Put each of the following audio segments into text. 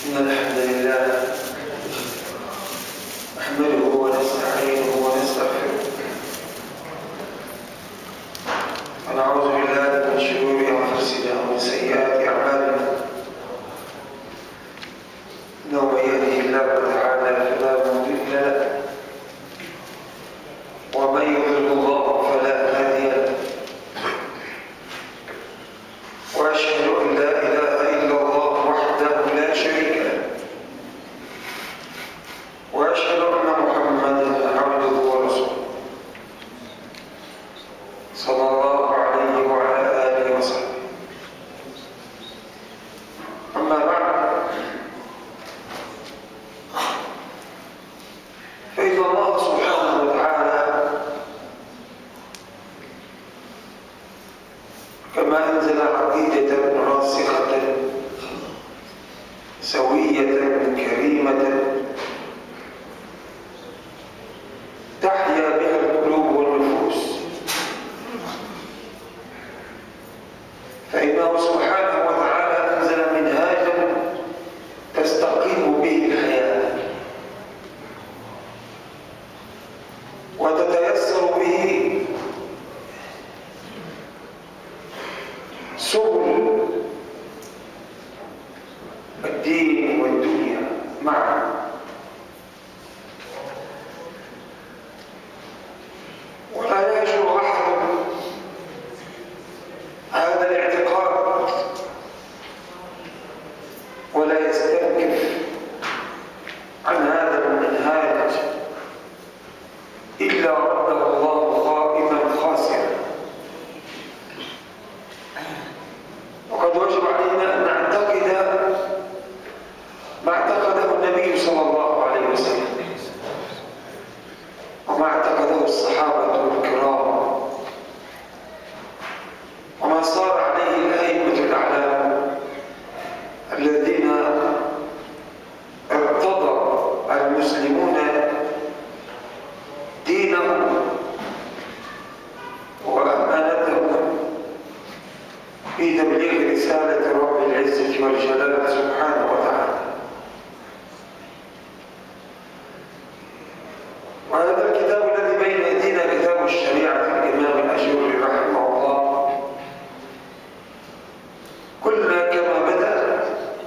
إن الحمد لله نحمده ونستعينه ونستغفره ونعوذ بالله من شرور أنفسنا ومن سيئات أعمالنا إنه من يهده الله تعالى فلا مضل له ومن يضلل الله فلا هادي له وأشهد أن لا إله إلا الله وحده لا شريك له وأشهد أن محمدا عبده ورسوله صلى الله عليه وعلى آله وصحبه أما بعد فإن الله سبحانه وتعالى كما أنزل عقيدة راسخة سوية كريمة تحيا بها القلوب والنفوس فإنه سبحانه وتعالى أنزل منهاجا تستقيم به الحياة وتتيسر به سبل الدين والدنيا معا ولا يجر احد هذا الاعتقاد ولا يستنكف عن هذا المنهاج الا رده الله قائما خاسرا وقد وجب علينا أن نعتقد ما اعتقده النبي صلى الله عليه وسلم وما اعتقده الصحابة الكرام وما صار عليه الأئمة الأعلام الذين ارتضى المسلمون دينهم وأمانتهم في تبليغ رسالة رب العزة والجلال سبحانه وتعالى وهذا الكتاب الذي بين أيدينا كتاب الشريعة الإمام الأجوري رحمه الله قلنا كما بدأ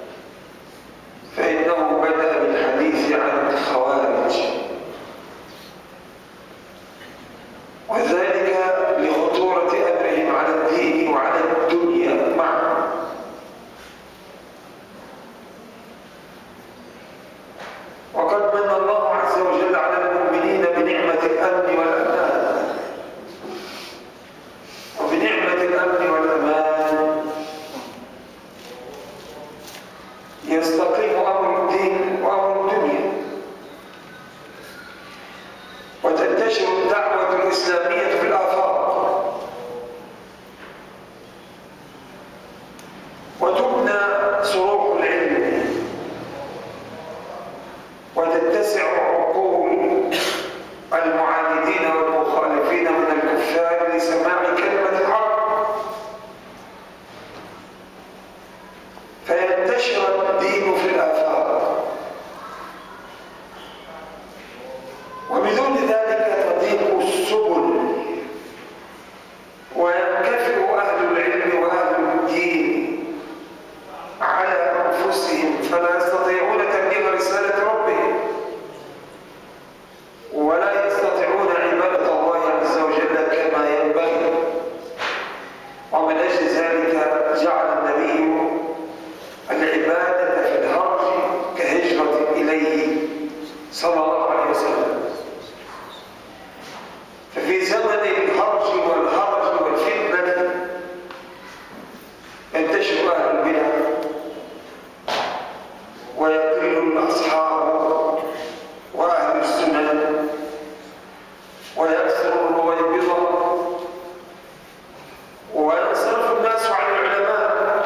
فإنه بدأ بالحديث عن الخوارج وذلك لخطورة أمرهم على الدين وعلى الدنيا معا وقد من الله عز وجل على المؤمنين بنعمة الأمن والأمان وبنعمة الأمن والأمان يستقيم أمر الدين وأمر الدنيا وتنتشر الدعوة الإسلامية في الآفاق وتبنى صروح العلم وتتسع عقول المعاندين والمخالفين من الكفار لسماع كلمة الحق فينتشر الدين في الآفاق وبدون ذلك تضيق السبل وينكفئ أهل العلم وأهل الدين على أنفسهم فلا يستطيعون تبليغ رسالة ربهم ولا يستطيعون عبادة الله عز وجل كما ينبغي ومن أجل ذلك جعل النبي العبادة في الهرج كهجرة إليه صلى الله عليه وسلم ففي زمن الهرج والهرج والفتنة ينتشر أهل البدع ويقل الأصحاب وأهل السنن ويكثر الرويبضة وينصرف الناس عن العلماء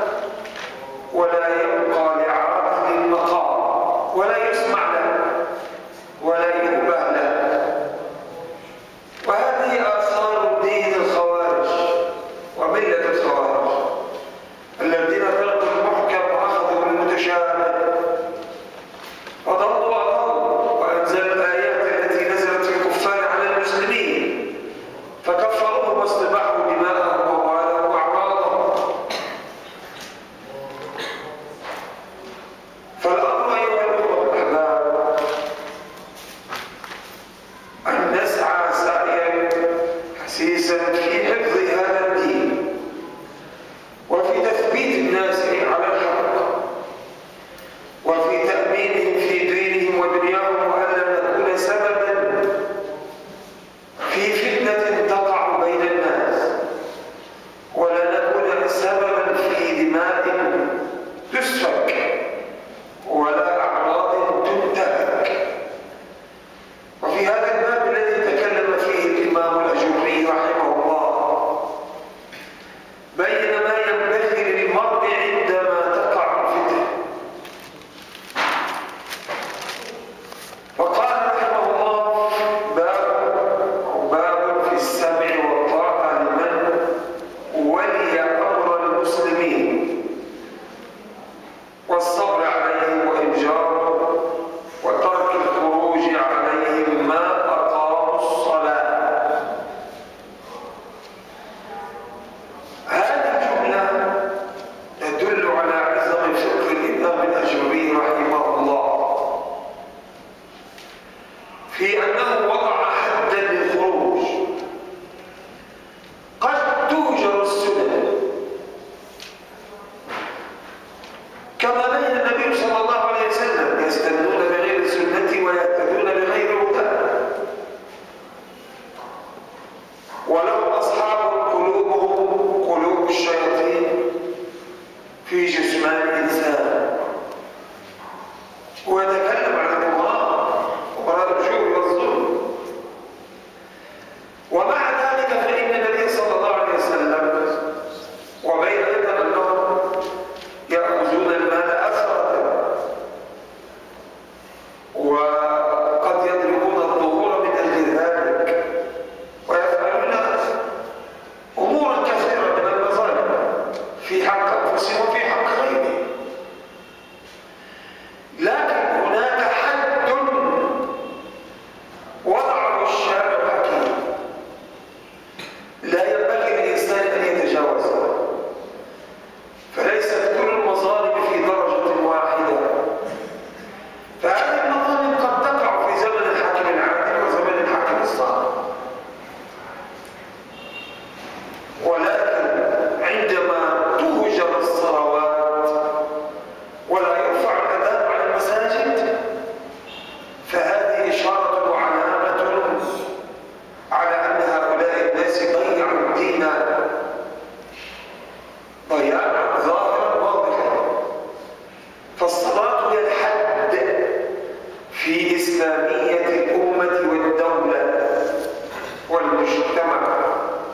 ضياعا ظاهرا واضحا فالصلاة هي الحد في إسلامية الأمة والدولة والمجتمع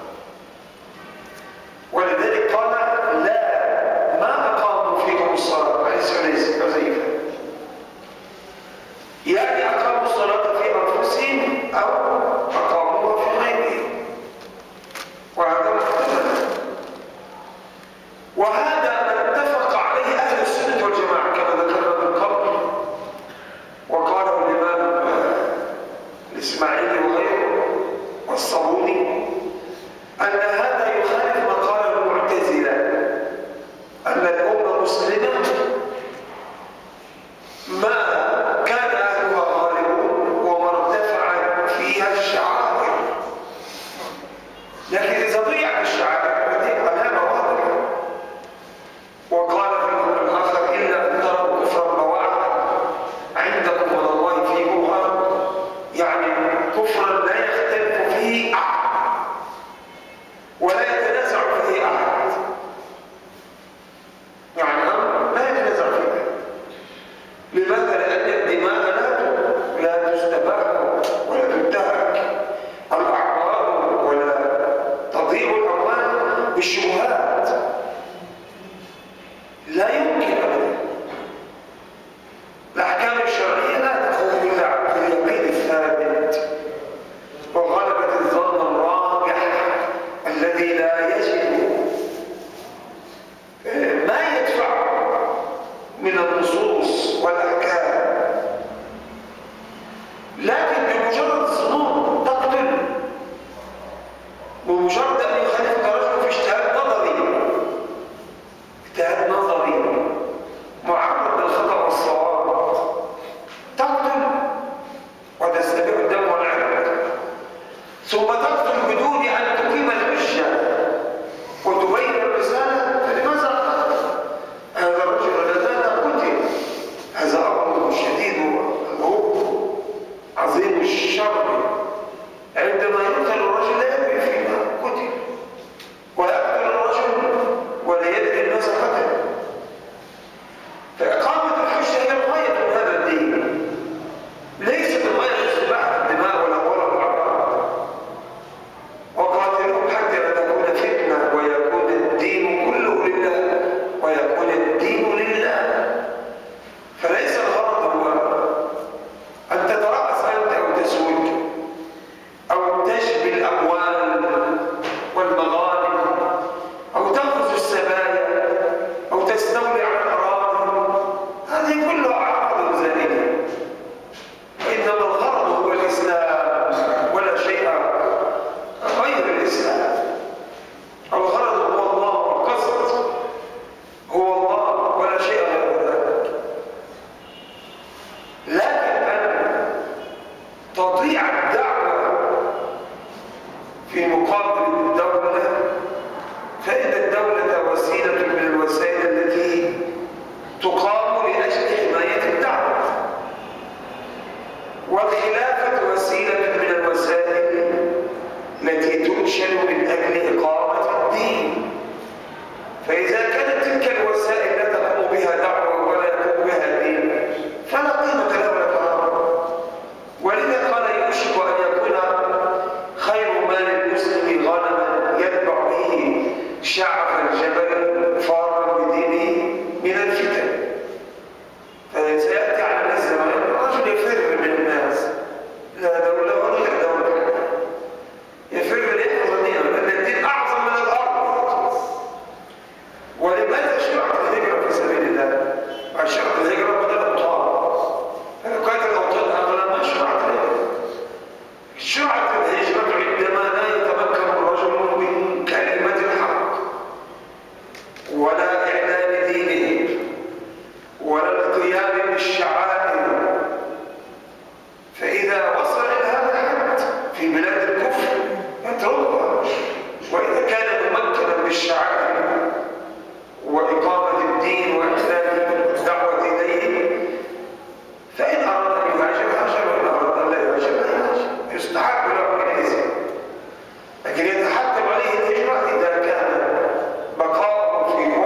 ولذلك قال لا ما أقاموا فيكم الصلاة ليس ليس حذيفة يعني أقاموا الصلاة في أنفسهم أو أقاموها في غيرهم وهذا محتمل وهذا ما اتفق عليه أهل السنة والجماعة كما ذكرنا من قبل وقاله الإمام الإسماعيلي وغيره والصابوني أن هذا يخالف ما قال المعتزلة أن الأمة مسلمة ما كان أهلها غالبون وما ارتفع فيها الشعائر لكن إذا ضيعت الشعائر هذه علامة واضحة وقال في المعنى الآخر إلا أن تروا كفرا بواعا عندكم من الله في برهان يعني كفرا لا يختلف فيه أحد ولا يتنازع فيه أحد يعني أمر لا يتنازع فيه لماذا؟ لأن الدماء لا لا تستباح ولا تنتهك الأعراض ولا تضيع الأموال بالشبهات لا يمكن أبدا الأحكام الشرعية لا تكون إلا باليقين الثابت وغلبة الظن الراجح الذي لا يجد ما يدفع من النصوص والأحكام لكن بمجرد الظنون تقتل بمجرد أن يخالفك رجل في اجتهاد نظري اجتهاد نظري معرض للخطأ والصواب تقتل وتستبيح الدم والعرق ثم تقتل بدون أن تقيم الحجة وتبين الرسالة فلماذا قتل هذا الرجل الذي قتل هذا أمر شديد الغب عظيم الشر عندما يقتل الرجل لا يدري فيما قتل ويقتل الرجل ولا يدري ماذا قتل فإقامة الحجة هي الغاية من هذا الدين ليست الغاية استباحة الدماء والأموال والأعراض وقاتلهم حتى لا تكون فتنة ويكون الدين كله لله ويكون الدين لله فليس الغرض هو أن تترأس أنت أو تسود أو تشبي الأموال والمغانم أو تأخذ السبايا أو تستولي على الأراضي هذه كلها أعراض زائدة إنما الغرض هو الإسلام ولا شيء غير الإسلام الغرض هو الله والقصد هو الله ولا شيء غير ذلك لكن أن تضيع الدعوة في مقابل الدولة فإن الدولة وسيلة من الوسائل التي تقام لأجل حماية الدعوة والخلافة وسيلة من الوسائل التي تنشل من أجل إقامة الدين فإذا كانت تلك الوسائل لا تقوم بها دعوة ولا يقوم بها دين فلا قيمة لها ولا كرامة ولذا قال يوشك أن يكون خير مال المسلم غنما يتبع به شعب الجبل فارا بدينه من الفتن فسيأتي على الناس زمان الرجل يفر من الناس لا دولة ولا غير دولة يفر ليحفظ دينه لأن الدين أعظم من الأرض ولماذا شرعت الهجرة في سبيل الله؟ ما شرعت الهجرة بدل الأوطان فلو كانت الأوطان أغلى ما شرعت الهجرة شرعت الهجرة عندما لا يتمكن الرجل من كلمة الحق ولا إعلان دينه ولا القيام بالشعائر فإذا وصل إلى هذا الحد في بلاد الكفر يتركها وإذا كان ممكنا بالشعائر وإقامة الدين وإحسان الدعوة إليه فإن أراد أن يهاجر هاجر وإن أراد أن لا يهاجر لا يهاجر يستحب له حينئذ لكن يتحتم عليه الهجرة إذا كان بقاؤه في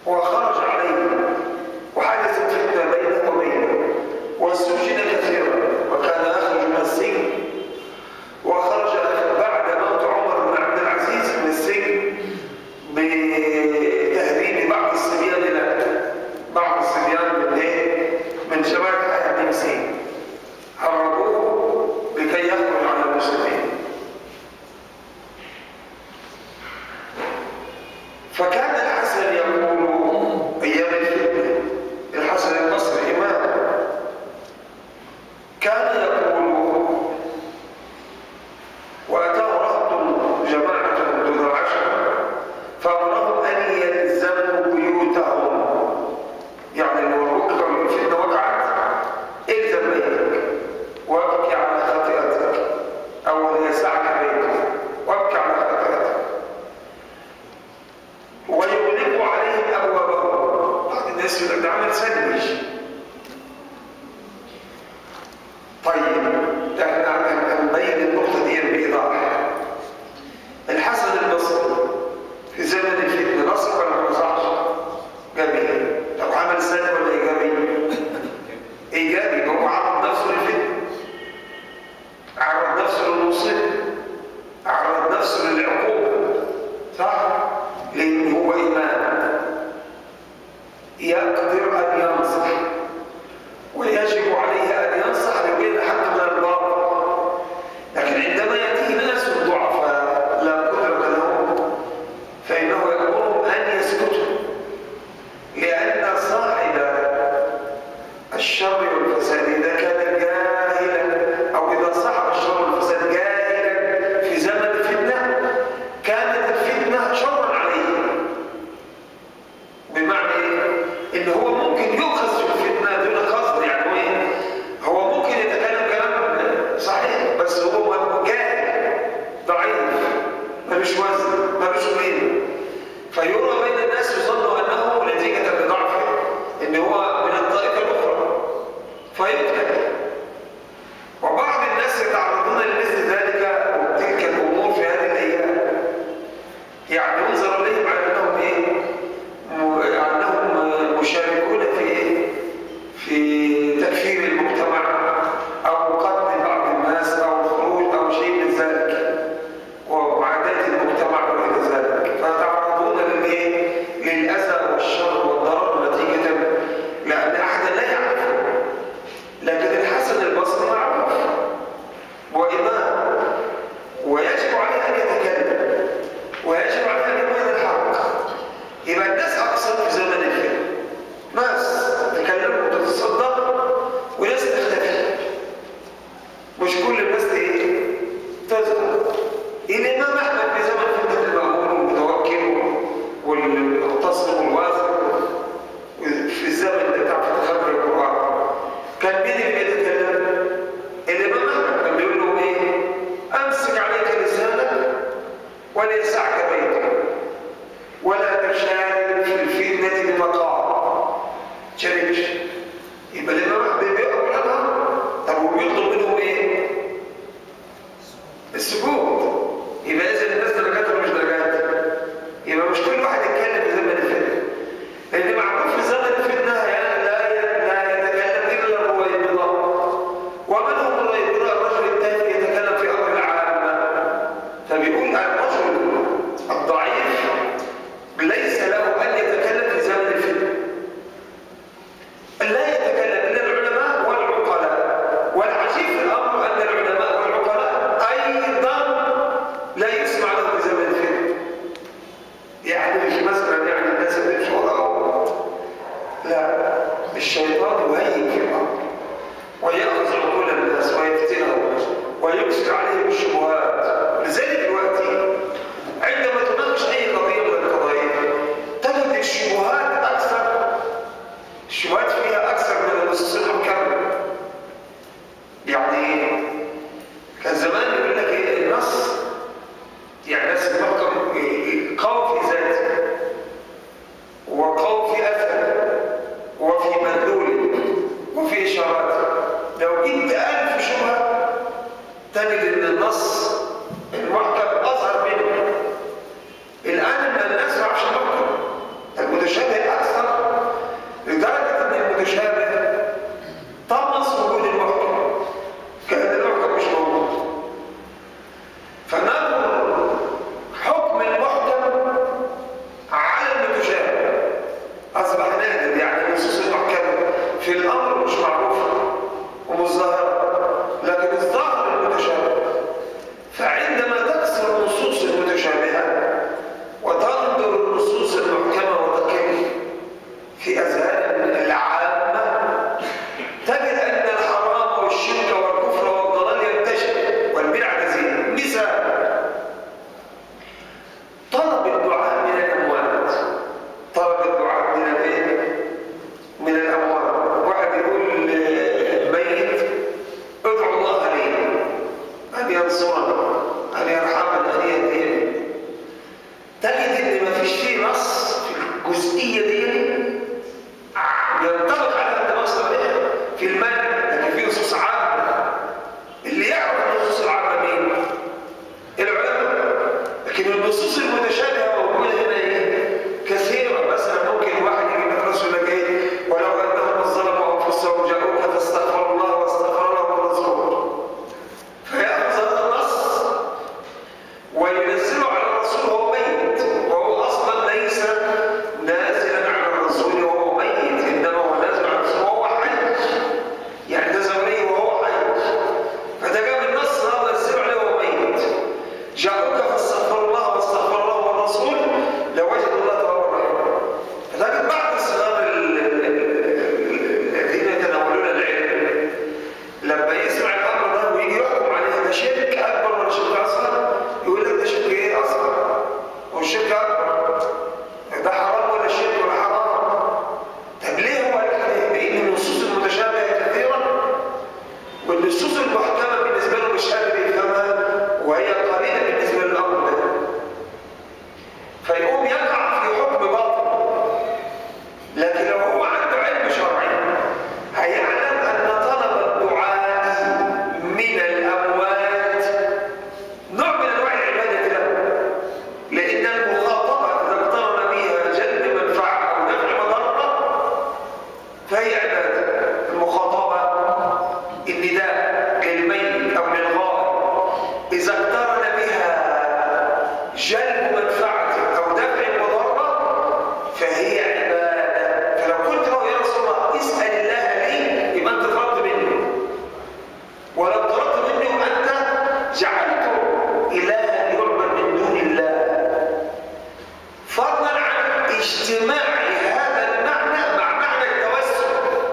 وخرج عليه وحدثت فتنة بينه وبينه وسجن كثيرا وكان يخرج من السجن وخرج بعد موت عمر بن عبد العزيز من السجن بتهريب بعض الصبيان له بعض الصبيان من ايه؟ من شباب اهل نمسين هربوه لكي يخرج على المسلمين فكان الحسن يقول ايام الفتنه الحسن البصري امام كان يقول واتاه رهط جماعه من ذو العشر فامرهم ان يلزموا بيوتهم يعني لو الركبه الفتنه وقعت الزم بيتك وابكي على خطيئتك او يسعك بيتك وابكي على خطيئتك ويغلق عليهم ابوابهم بعض الناس يقول لك ده عمل سندويش طيب ده احنا هنبين النقطه دي بايضاح الحسن البصري في زمن الفتنه نصر ولا ما نصحش؟ جميل طب عمل سلبي ولا ايجابي؟ ايجابي هو عرض نفسه للفتنه عرض نفسه للمصيبه عرض نفسه للعقوبه صح؟ لأن هو إمام يقدر أن ينصح ويجب عليه أن ينصح لبين حق من الباطل لكن عندما يأتيه ناس ضعفاء لا قدرة لهم فإنه يأمرهم أن يسكتوا لأن صاحب الشر والفساد إذا كان جاهلا أو إذا صاحب الشر والفساد جاهلا في زمن الفتنة كانت الفتنة شرا عليه بمعنى إيه؟ إن هو ممكن يؤخذ في الفتنة دون قصد يعني هو إيه؟ هو ممكن يتكلم كلام صحيح بس هو جاهل ضعيف ملوش وزن ملوش قيمة فيرى بين الناس يظن أنه نتيجة لضعفه إن هو من الطائفة الأخرى فيقتل وبعض الناس يتعرضون لمثل ذلك وتلك الأمور في هذه الأيام يعني ينظر إليهم على أنهم إيه؟ م- أنهم مشاركون في إيه؟ في تكفير المجتمع أو قتل بعض الناس أو الخروج أو شيء من ذلك وعادات المجتمع وغير ذلك فتعرضون للإيه؟ للأذى والشر والضرر نتيجة لأن أحدا لا يعرفه لكن الحسن البصري معروف وإمام ويجب عليه أن يتكلم ويجب عليه أن يبين الحق يبقى الناس أقصد في زمن الفتن ناس تتكلم وتتصدق وناس تختفي مش كل الناس ايه تظهر الإمام أحمد في زمن فتنة المأمون والمتوكل والمتصل والواثق في الزمن ده بتاع تخبر القرآن كان مين اللي بيتكلم؟ الإمام أحمد كان بيقول له إيه؟ أمسك عليك لسانك وليسعك بيتك ولا تشارك في الفتنة بمقام شاركش يبقى الإمام أحمد بيقرأ عنها طب وبيطلب منهم إيه؟ السكوت يبقى إذا الناس درجات ولا مش درجات؟ يبقى مش كل واحد يتكلم في زمن الفتنة لأن معروف في زمن الفتنة يعني لا لا يتكلم إلا الرويبضة ومن هم الرويبضة؟ الرجل التافه يتكلم في أمر العامة فبيقول الرجل الضعيف ليس له أن يتكلم في زمن الفتنة لا يتكلم إلا العلماء والعقلاء والعجيب في الأمر أن العلماء والعقلاء أيضا لا يسمع لهم في زمن الفتنة يعني مش مثلا يعني الناس اللي مش وراءه لا الشيطان يهيج في الأمر ويأخذ عقول الناس ويفتنهم ويكسر عليهم الشبهات لذلك دلوقتي عندما تناقش أي قضية من القضايا تجد الشبهات أكثر الشبهات فيها أكثر من النصوص المحكمة يعني كان زمان يقول لك إيه النص يعني ناس المحكم قوي في ذاته وقوي في أثر وفي مدلول وفي إشارات لو جبت ألف شبهة تجد أن النص دليل ينطبق على الدماغ الصالحة في المنع لكن في نصوص عامة اللي يعرف النصوص العامة مين؟ العلماء لكن النصوص المتشابهة موجودة هنا ايه؟ كثيرة مثلا ممكن واحد يجي يدرس يقول لك ايه؟ ولو انهم ظلموا انفسهم جاءوك فاستغفروا الله واستغفر لهم الرسول فيأخذ هذا النص وينزله على الرسول وهو ميت وهو اصلا ليس نازلا على الرسول وهو ميت انما هو نازل على الرسول وهو حي يعني ده زمني وهو حي فده جاب النص هذا ينزله عليه وهو ميت جاءوك فاستغفر الله واستغفر لهم الرسول لوجدوا الله توابا رحيما فلكن بعض الصغار ال- ال- ال- الذين يتناولون العلم لما يسمع الامر ده ويجي يحكم عليه ده شرك اكبر ولا شرك اصغر يقول لك ده شرك ايه اصغر هو الشرك اكبر ده حرام ولا شرك ولا حرام طب ليه هو قال كده؟ لان النصوص المتشابهه كثيره والنصوص المحكمه بالنسبه له مش قادر يفهمها وهي قليله بالنسبه للامر ده فيقوم يقع في حكم باطل لكن لو هو عنده علم شرعي هيعلم ان طلب الدعاء من الاموات نوع من انواع العباده له لان المخاطبه اذا اقترن بها جلب منفعه او دفع مضره فهي عباده المخاطبه النداء للميت او للغائب اذا اقترن بها جلب منفعه او دفع مضره فهي عباده فلو قلت له يا رسول الله اسال الله لي يبقى انت طلبت منه ولو طلبت منه انت جعلته الها يعبد من دون الله فضلا عن اجتماع هذا المعنى مع معنى التوسل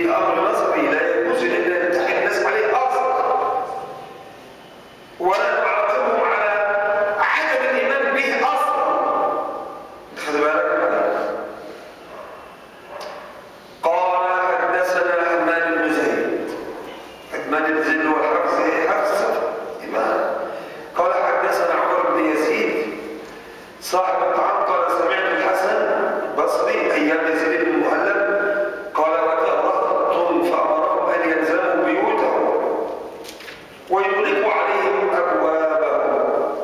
فيه امر نظري لا يجوز ان نمتحن الناس عليه اصلا ولا نعاقبهم على عدم الايمان به اصلا خد بالك قال حدثنا حماد بن زيد حماد بن زيد هو حفص حفص امام قال حدثنا عمر بن يزيد صاحب الطعام قال سمعت الحسن بصري ايام يزيد بن المهلب قال وتأرهتم فامرهم ان يلزموا بيوتهم ويغلقوا عليهم ابوابهم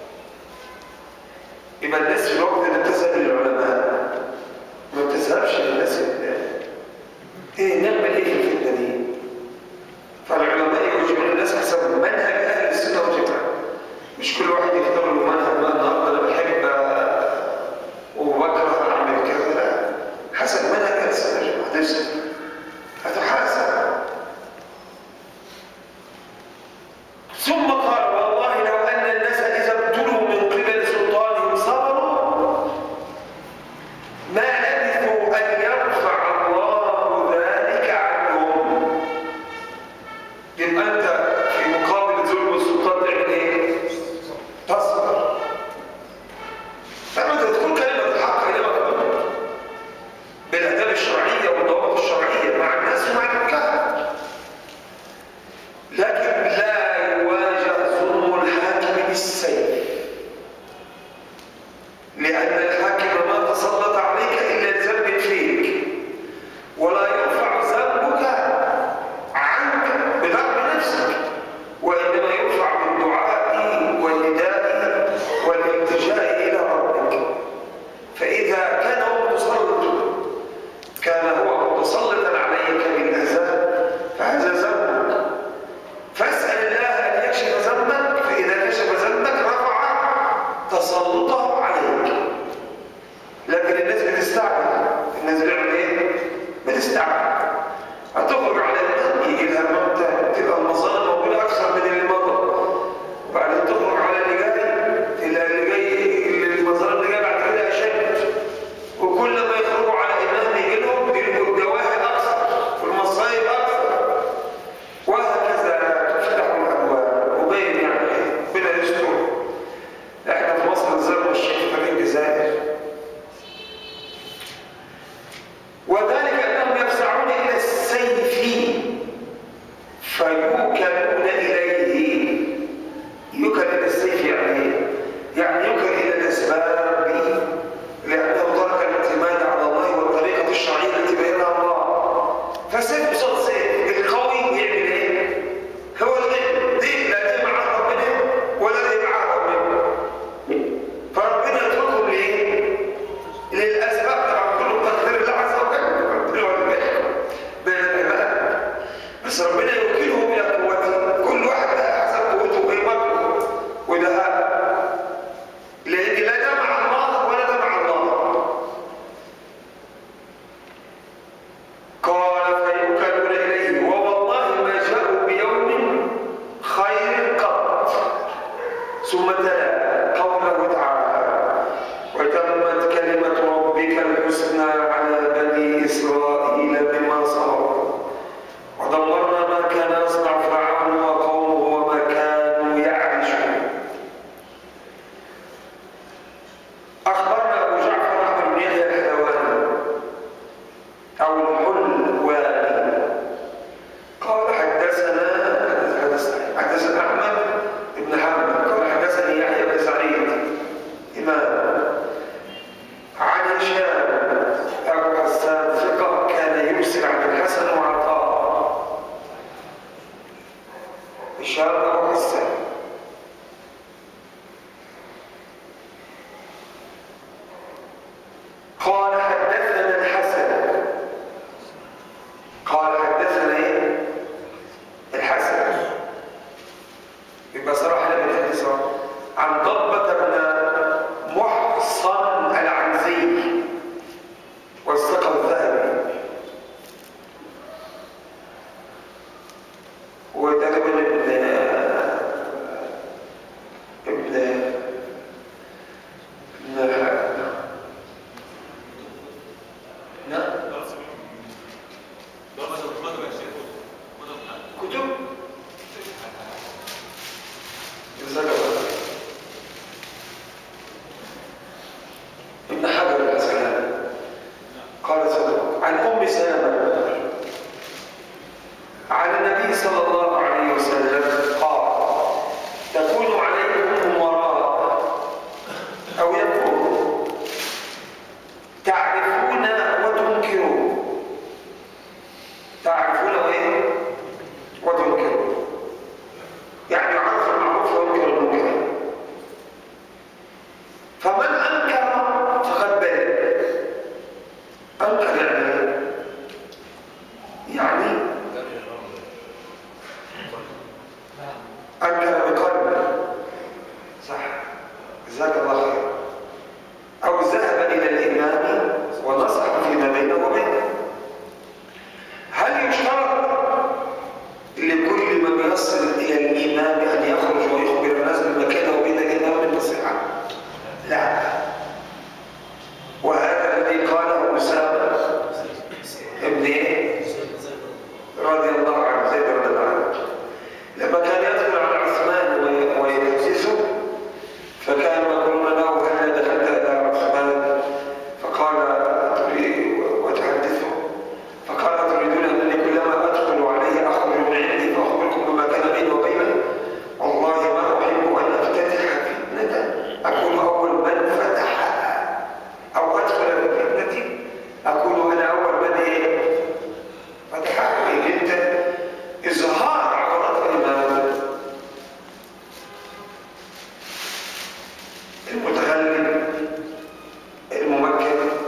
يبقى الناس في الوقت اللي بتذهب للعلماء ما بتذهبش للناس اللي ايه نعمل ايه في الفتنه دي؟ فالعلماء يوجهون الناس حسب منهج اهل السنه والجماعه مش كل واحد يختار له منهج بقى النهارده انا بحب آه، وبكره اعمل كذا لا حسب منهج اهل السنه والجماعه هتسال هتحاسب ثم قال والله لو ان الناس اذا ابتلوا من قبل سلطانهم صبروا ما لبثوا ان يرفع الله ذلك عنهم يبقى انت في مقابل ظلم السلطان تعمل ايه؟ تصبر فلما تقول كلمه الحق كلمه الحق بالاداب الشرعيه والضوابط الشرعيه مع الناس ومع الحكام لكن لا يواجه ظلم الحاكم بالسيف لأن الحاكم ما تسلط عليك إلا لذنب فيك ولا يرفع ذنبك عنك بضرب نفسك وإنما يرفع بالدعاء والنداء والالتجاء إلى ربك فإذا كان هو متسلط كان هو متسلطا عليك بالأذى فهذا ذنبك فاسأل الله أن يكشف ذنبك فإذا كشف ذنبك رفع تسلطه عليك لكن الناس بتستعجل الناس بتعمل ايه؟ بتستعجل هتخرج على الإمام يجي لها الموتى تبقى المظالم موجودة أكثر من اللي مضى وبعدين تخرج على اللي جاي تلاقي اللي جاي المظالم اللي جاي بعد كده أشد وكل ما يخرجوا على إمام يجي لهم بيبقوا الجواهر أكثر والمصايب أكثر وهكذا تفتح الابواب وبين يعني ربنا يستر احنا في مصر نزلنا والشيخ في الجزائر وذلك انهم يفزعون الى السيف أم سلمة عن النبي صلى الله عليه وسلم قال تكون عليكم أمراء أو يقول تعرفون وتنكرون تعرفون وإيه؟ وتنكرون يعني عرف المعروف وينكر المنكر فمن أنكر فقد بلغ أنكر يعني يعني أنكر بقلبه صح جزاك الله خير أو ذهب إلى الإمام ونصح فيما بينه وبينه هل يشترط لكل من يصل إلى الإمام أن يخرج ويخبر الناس بمكانه بين الإمام بالنصيحة؟ لا وهذا الذي قاله أسامة ابن إيه؟ رضي الله عنه زيد رضي الله عنه لما كان يدخل على عثمان وي- ويحسسه فكانوا يقولون له هل دخلت إلى عثمان فقال تريد وتحدثه فقال تريدون أنني كلما أدخل عليه أخرج من عندي فأخبركم بما كان بيني وبينه والله ما أحب أن أفتتح فتنة أكون أول من فتحها أو أدخل في فتنتي أكون أنا أول من إيه؟ فتحها إن أنت إظهار عورات الإمام المتغلب الممكن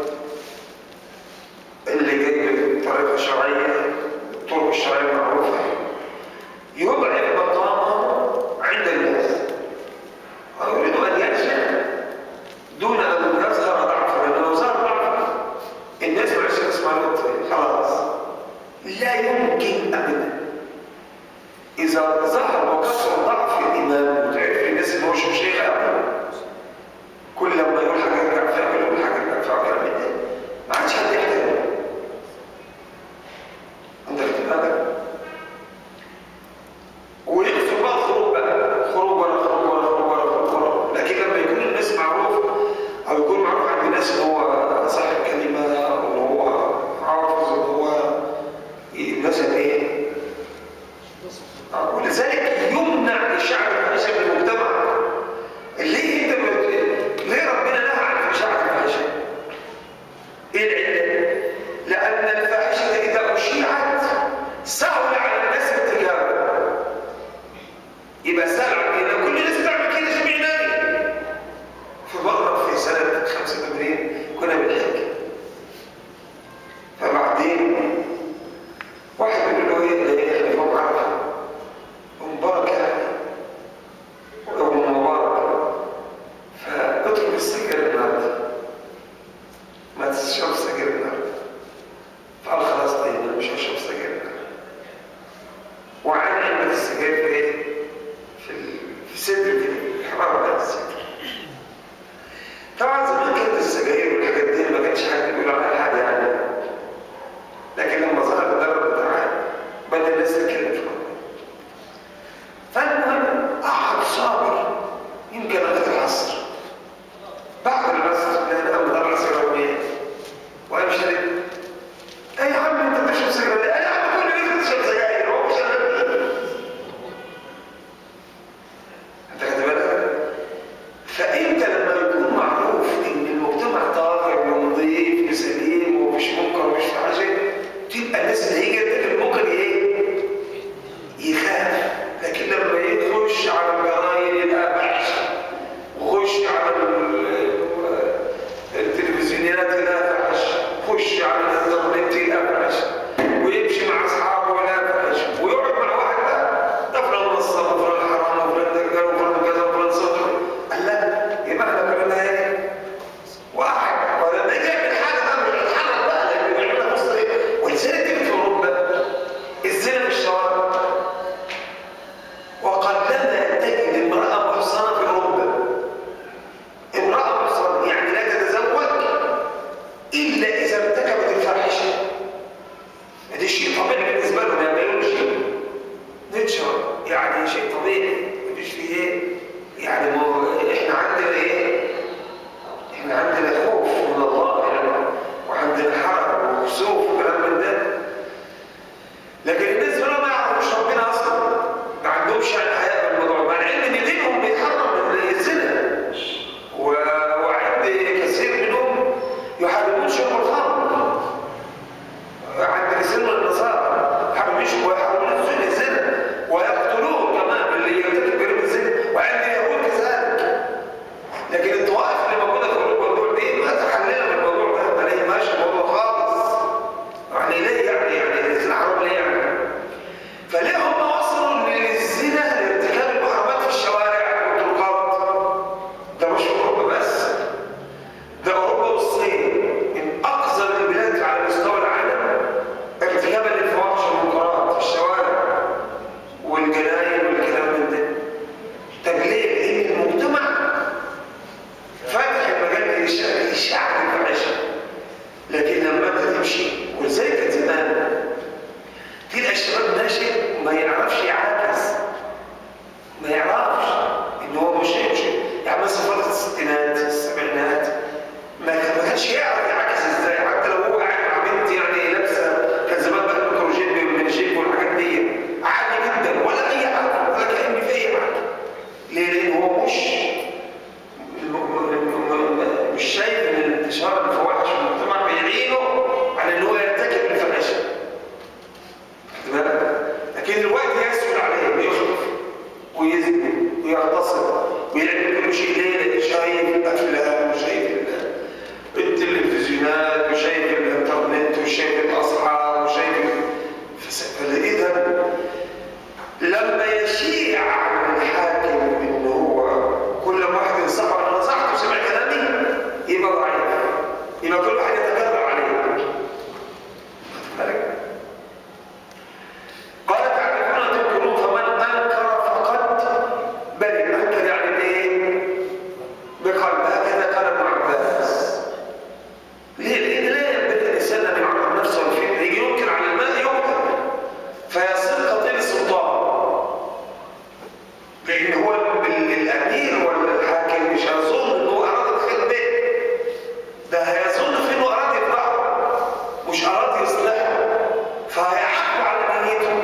اللي جاي بطريقة شرعية الطرق الشرعية المعروفة يضعف مقامه عند الناس ويريد أن ينشأ دون أن يظهر ضعفا لأنه لو ظهر ضعفا الناس ما عادش تسمع له خلاص لا يمكن أبدا إذا ظهر وكسر ضعف الإمام وتعرف الناس إن هو شيخ شيخ أبدا كل لما يقول حاجة يرجع فيها كل يقول حاجة يرجع فيها كلام من ده ما عادش حد يحترمه أنت خدت بالك ويقفل بقى الخروج بقى خروج ولا خروج ولا خروج ولا خروج ولا لكن لما يكون الناس معروف أو يكون معروف عند الناس إن هو صاحب كلمة وإن هو حافظ وإن هو مثلا إيه آه، ولذلك يمنع إشاعة الفحشاء من المجتمع ليه انت بت- ليه ربنا نهى عن إشاعة الفحشاء؟ ايه العلة؟ لأن الفاحشة إذا أشيعت سهل على الناس ارتكابها يبقى سهل على كل الناس بتعمل كده اشمعنى في مرة في سنة 85 كنا بنحكي فبعدين واحد بيقول له ايه ده احنا فوق عرفه ومبارك يعني وابو مبارك فاترك السجاير النهارده ما تشرب سجاير النهارده فقال خلاص طيب انا مش هشرب سجاير النهارده وعن علبه السجاير في ايه؟ في ال- في صدر كده الحراره بتاعت الصدر طبعا زمان كانت السجاير والحاجات دي ما كانش حد بيقول عليها حاجه يعني لكن لما ظهر الضرر بتاعها بدا الناس تتكلم في الموضوع فالمهم قعد صابر يمكن لغايه العصر بعد العصر لان ابو ذر سيره ايه؟ وانا شرب اي يا عم انت بتشرب سجاير ليه؟ اي يا عم كل الناس بتشرب سجاير هو مش أنا. انت خدت بالك؟ فانت لما يكون معروف ان المجتمع طاهر ونظيف وسليم ومش منكر ومش حاجه تبقى الناس اللي هي كده ممكن ايه؟ يخاف لكن لما يخش على الجرايد يلقى بحث وخش على ال- التلفزيونات يلقى بحث خش على الانترنت يلقى بحث ويمشي مع اصحابه يلقى بحث ويقعد مع واحد بقى ده فلان نصاب وفلان حرام وفلان دجال وفلان كذا وفلان صدر قال لا يبقى احنا كلنا ايه؟ واحد ولما يجي يعمل حاجه بقى مش هيتحرك بقى لان بيعملها بص ايه؟ ولذلك تيجي في اوروبا الزنا في الشوارع وقلما تجد امرأة محصنة في أوروبا امرأة محصنة يعني لا تتزوج إلا إذا ارتكبت الفاحشة ده شيء طبيعي بالنسبة لهم يعني ما شيء نتشر يعني شيء طبيعي مفيش فيه ايه يعني ما هو احنا عندنا ايه احنا عندنا خوف من الله يعني وعندنا حرج وخسوف وكلام من الزنا النصارى حرمشوا ويحولون الزنا الزنا ويقتلون كمان اللي يرتكب جريمه الزنا وعند اليهود كذلك لكن الطوائف اللي موجوده في اوروبا دول دي ما تحللوا من الموضوع ده ما ليه ماشي الموضوع خالص يعني ليه يعني يعني الزنا حرام ليه يعني فليه هم وصلوا للزنا لارتكاب المحرمات في الشوارع والطرقات ده مش في اوروبا بس ده اوروبا والصين من اقذر البلاد على مستوى العالم ارتكابا للفواحش والمنكرات في الشوارع والجناين والكلام من ده طب ليه؟ لان المجتمع فاتح المجال للشعب الفاحشه لكن لما انت تمشي ولذلك كان زمان تلقى الشباب ناشئ ما يعرفش يعاكس ما يعرفش ان هو مش مش يعني مثلا فتره الستينات السبعينات ما ما كانش يعرف يعاكس ازاي حتى لو هو قاعد مع بنت يعني لابسه كان زمان بقى الميكروجيب والمنجيب والحاجات دي عادي جدا ولا اي حاجه ولا كان في اي حاجه ليه؟ لان هو مش مش شايف ان انتشار الفواحش في المجتمع بيعينه على ان هو يرتكب الفاحشه خد بالك؟ لكن الوقت يسهل عليه ويخطف ويزني ويغتصب ويعمل كل شيء ليه؟ شايف الافلام وشايف ال- التلفزيونات وشايف الانترنت وشايف الاصحاب وشايف فس- فاذا لما يشيع عن الحاكم ان هو كل ما واحد ينصحه انا نصحته وسمع كلامي يبقى ضعيف يبقى كل واحد يتكرر عليه بالك؟ قال تعرفون تنكرون فمن انكر فقد برئ انكر يعني بايه؟ بقلب هكذا قال ابن عباس ليه؟ لان لا ينبغي الانسان ان يعرض نفسه للفتنه يجي ينكر على الماء ينكر فيصير قتيل السلطان لان هو ال- الامير ولا الحاكم مش هيظن انه اراد الخير به ده هيظن في انه اراد يفرحه مش اراد يصلحه فهيحكم على نيته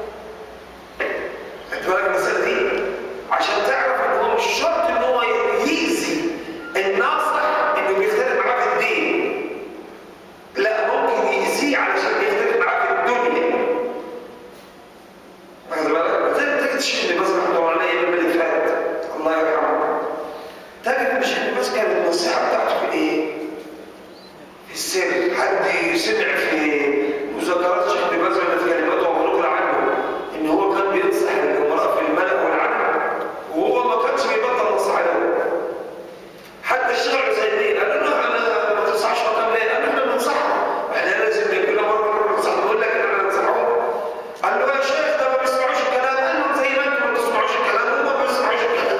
خدت بالك من المساله دي عشان تعرف ان هو مش شرط ان هو يأذي الناصح انه بيختلف معاه في الدين لا ممكن يأذيه علشان يختلف معاه في الدنيا واخد بالك؟ زي تجد الشيخ اللي مسك الدورانية من اللي فات الله يرحمه تجد الشيخ اللي مسك النصيحة بتاعته في ايه؟ في السر حد سمع في مذكرات الشيخ ابن باز ولا في كلماته ومنقول عنه ان هو كان بينصح الامراء في الملأ والعلم وهو ما كانش بيبطل نصح له حتى الشيخ العثيمين قال له انا ما تنصحش وكم ليه؟ قال له احنا بننصحه احنا لازم كل مره ننصح نقول لك ان احنا ننصحه قال له يا شيخ ده ما بيسمعوش الكلام قال له زي ما انتم ما بتسمعوش الكلام هم ما بيسمعوش الكلام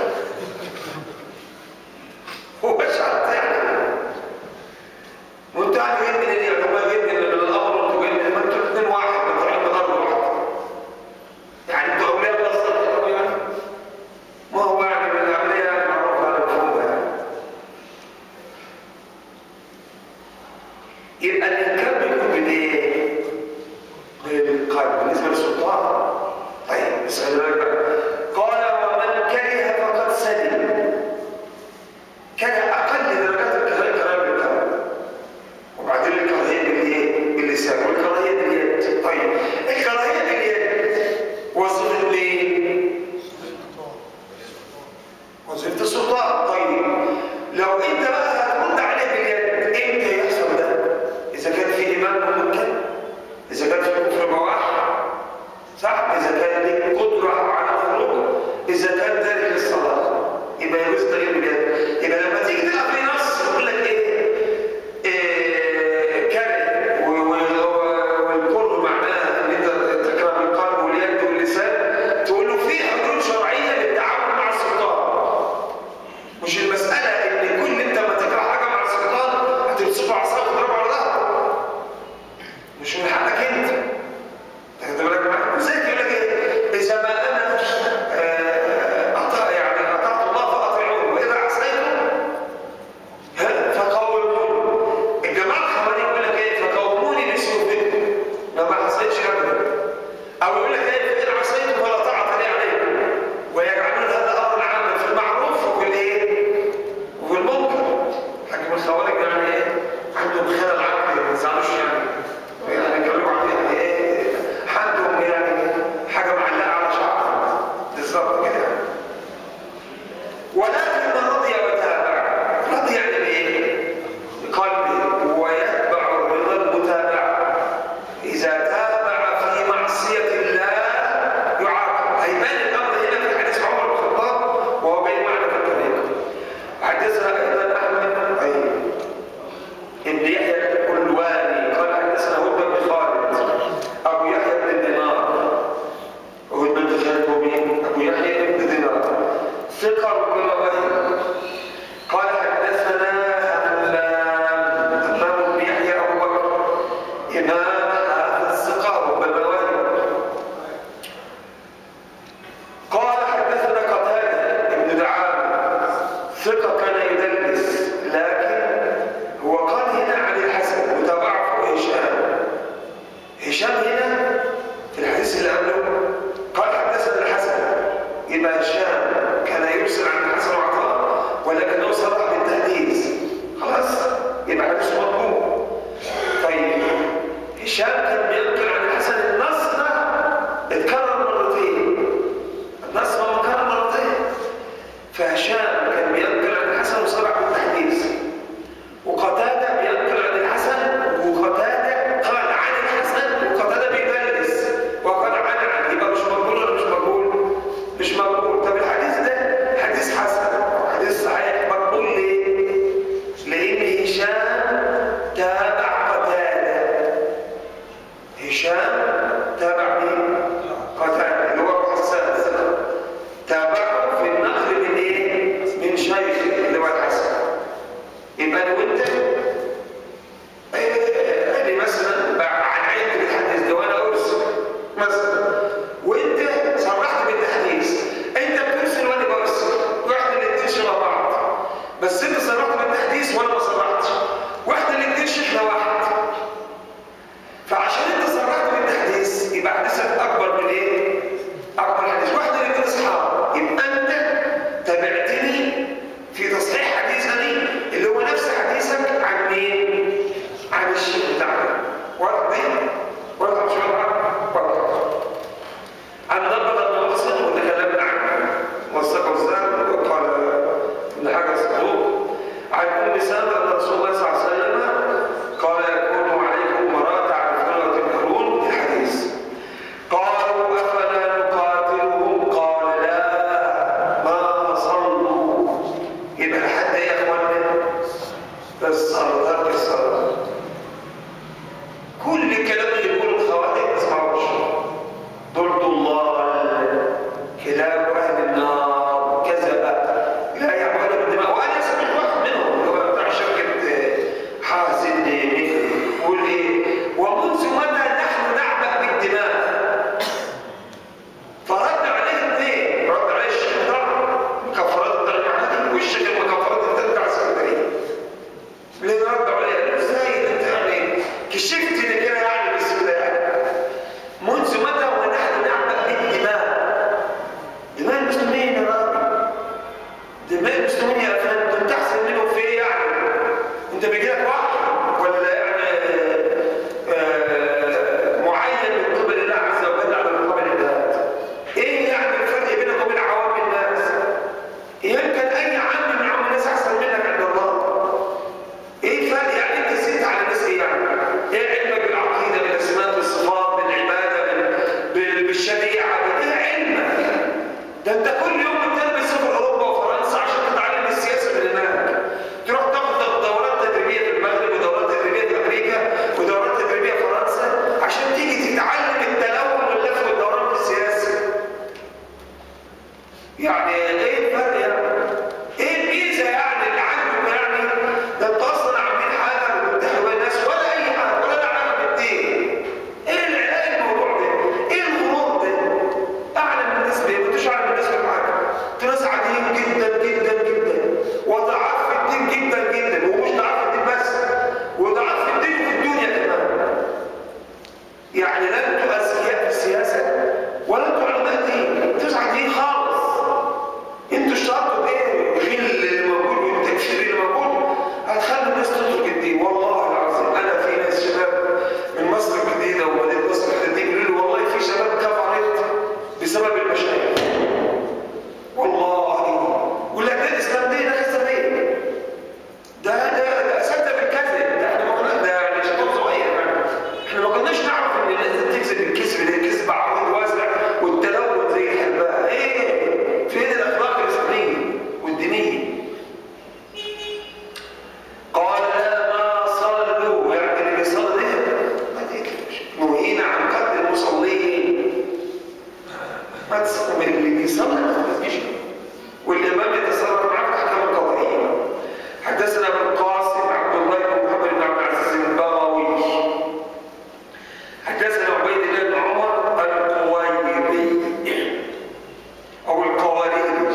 هو شرط يعني وانت قاعد جايين من ايه؟ طب ما جايين من الامر وانتوا جايين من ما انتوا الاثنين واحد ما طالعين بضرب واحد يعني انتوا اولياء الله صدقوا يعني ما هو يعني من الاولياء المعروف على المفهوم يعني يبقى الانكار بيكون بالايه؟ بالقلب بالنسبه للسلطان طيب اسال بالك بقى قال ومن كره فقد سلم كره اقل درجات الكراهيه كراهيه بالقلب وبعدين الكراهيه بالايه؟ باللسان والكراهيه باليد طيب الكراهيه باليد وظيفه ايه؟ وظيفه السلطان طيب لو انت بقى هترد عليه باليد امتى يحصل ده؟ اذا كان في ايمان ممكن اذا كان في كفر بواح صح اذا كان لك قدره على الخروج اذا كان ذلك للصلاه يبقى يجوز تغيير باليد يبقى لما تيجي تلعب في نص يقول لك ايه؟ إيه كره و- و- والكره معناه ان انت تكره بالقلب واليد واللسان تقول له في حدود شرعيه للتعامل مع السلطان مش المسألة إن كل أنت ما تكره حاجة مع السلطان هتمسكه عصاية وتضربه على ظهره. مش من حقك أنت. تاخد بالك معايا؟ وزي يقول لك إيه؟ إذا ما أنا آه، أطاع يعني أطعت الله فأطيعوه وإذا عصيته ها فقوموني. الجماعة الخوارج يقول لك إيه؟ فقوموني بسيوفكم. ما ما حصلتش أبدا. أو يقول لك إيه؟ إن عصيت فلا طاعة لي عليكم. ويجعلون هذا أمر عاما في المعروف وفي الإيه؟ وفي المنكر. حاكم الخوارج يعني إيه؟ عندهم خلل عقلي ما تزعلوش يعني. يعني يتكلموا عن يعني إيه؟ تابع في معصية الله يعاقب هيبان الأمر هنا في حديث عمر بن الخطاب وهو بين معنى في الطريق حدثنا أيضا أحمد أي ابن يحيى الكلواني قال حدثنا هدى بن خالد أبو يحيى بن دينار هدى بن خالد هو مين؟ أبو يحيى بن دينار ثقة بن وهب قال حدثنا همام همام بن يحيى أبو بكر إمام هذا الثقة وبواب قال حدثنا قتادة بن دعامة ثقة كان يدلس لكن هو قال هنا عن الحسن وتابعه هشام هشام هنا في الحديث اللي قبله قال حدثنا الحسن يبقى هشام كان يرسل عن الحسن وعطاء ولكنه صرح بالتحديث خلاص يبقى حديث مضمون طيب هشام كان بينقل عن الحسن النص ده اتكرر مرتين النص هو اتكرر مرتين فهشام كان بينقل عن الحسن وصرح بالتحديث وقتادة بينقل عن الحسن وقتادة قال عن الحسن وقتادة بيدلس وقال عن عن يبقى مش مقبول ولا مش مقبول؟ مش مقبول طب الحديث ده حديث حسن حديث صحيح مقبول ليه؟ لأن هشام تابع قتادة هشام تابع مين؟ قتادة اللي هو أبو حسان الثقة تابعه في النقل من ايه؟ من شيخ اللي هو الحسن يبقى لو انت ادي مثلا بقى عن عين بالحديث ده وانا ارسل مثلا وانت صرحت بالتحديث انت بترسل وانا برسل واحنا الاثنين شبه بعض بس انت صرحت بالتحديث وانا ما صرحتش واحنا الاثنين شيخنا واحد فعشان انت صرحت بالتحديث يبقى حديثك اكبر من ايه؟ اكبر حديث واحنا الاثنين اصحاب يبقى انت تابعتني في تصحيح حديثني اللي هو نفس حديثك عن مين؟ عن الشيخ بتاعنا واضح دي؟ واضح مش واضح؟ واضح عن نبض بن محسن وتكلمنا عنه وثقه الزهد وقال ابن حجر صدوق عن ام سلمه ان رسول الله صلى الله عليه وسلم قال يكون عليكم امراء تعرفون وتنكرون الحديث قالوا افلا نقاتلهم قال لا ما صلوا يبقى لحد ايه يا اخوانا الصلاه الصلاه كل الكلام اللي يقوله الخوارج ما تسمعوش دول ضلال كلاب اهل النار كذبه لا يعملون بالدماء وانا سمعت واحد منهم اللي هو بتاع شركه حازم مكري يقول ايه ومنذ متى نحن نعبأ بالدماء فرد عليه اثنين رد عليه الشيخ بتاع مكفرات الترجمه والشيخ المكفرات التاني بتاع اسكندريه اللي رد عليه قال له ازاي انت يعني كشفت ان كده يعني بسهوله يعني منذ متى ونحن نعبأ بالدماء دماء المسلمين يا راجل دماء المسلمين يا فندم انت احسن منهم في ايه يعني انت بيجيلك وحي ولا يعني آه، معين من قبل الله عز وجل على مقابل الناس ايه يعني الفرق بينك وبين عوام الناس يمكن اي عام من عوام الناس احسن منك عند الله ايه الفرق يعني انت زدت على الناس ايه يعني ايه علمك بالعقيده بالاسماء بالصفات بالعباده بال- بال- بالشريعه ايه علمك ده انت كل يوم بتلبس سفر اوروبا وفرنسا عشان تتعلم السياسه من هناك تروح تاخد دورات تدريبيه في المغرب ودورات تدريبيه في امريكا ودورات تدريبيه في فرنسا عشان تيجي تتعلم التلون واللف والدوران في السياسه يعني ايه الفرق يعني؟ ايه الميزه يعني اللي عندكم يعني؟ ده انتوا اصلا عاملين حاجه وبتمتحنوا الناس ولا اي حاجه ولا لها علاقه بالدين. ايه الع- ايه الموضوع ده؟ ايه الغرور ده؟ اعلم من الناس بايه؟ ما انتوش اعلم من الناس بحاجه. انتوا ناس عاديين جدا جدا جدا وضعاف في الدين جدا جدا ومش ضعاف في الدين بس وضعاف في الدين وفي الدنيا كمان. يعني لا انتوا اذكياء في السياسه ولا انتوا علماء دين، انتوا عاديين خالص. انتوا اشترطوا ايه الغل اللي موجود والتكفير اللي موجود هتخلي الناس تترك الدين والله العظيم انا في ناس شباب من مصر الجديده ومدينه مصر الجديده يقولوا لي والله في شباب كفرت بسبب المشايخ والله ولا ده الاسلام ده ده كذا ليه؟ ده ده ده اساتذه بالكذب ده احنا ما كنا ده يعني شباب صغير يعني احنا ما كناش نعرف ان المصلين ما تسقط من اللي بيصلي ما تجيش والامام يتصرف معك احكام القضائيه حدثنا ابو القاسم عبد الله بن محمد بن عبد العزيز البغوي حدثنا عبيد الله بن عمر القويري او القواريري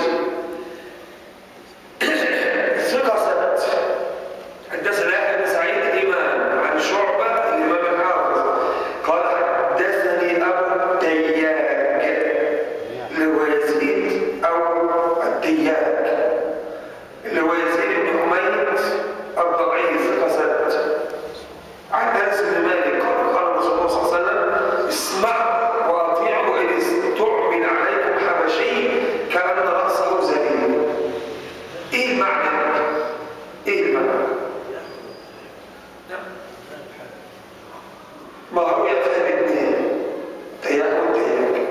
ثقه ثبت حدثنا يحيى بن سعيد الامام عن شعبه الامام الحافظ قال حدثني ابو التياك اللي هو يزيد او التياك اللي هو يزيد بن حميد الضعيف ثقه ثبت عن انس بن مالك قال قال رسول الله صلى الله عليه وسلم اسمعوا واطيعوا ان استعمل عليكم حبشي كان راسه زليل ايه المعنى؟ ايه المعنى؟ ما هو يفهم الاثنين تياك وتياك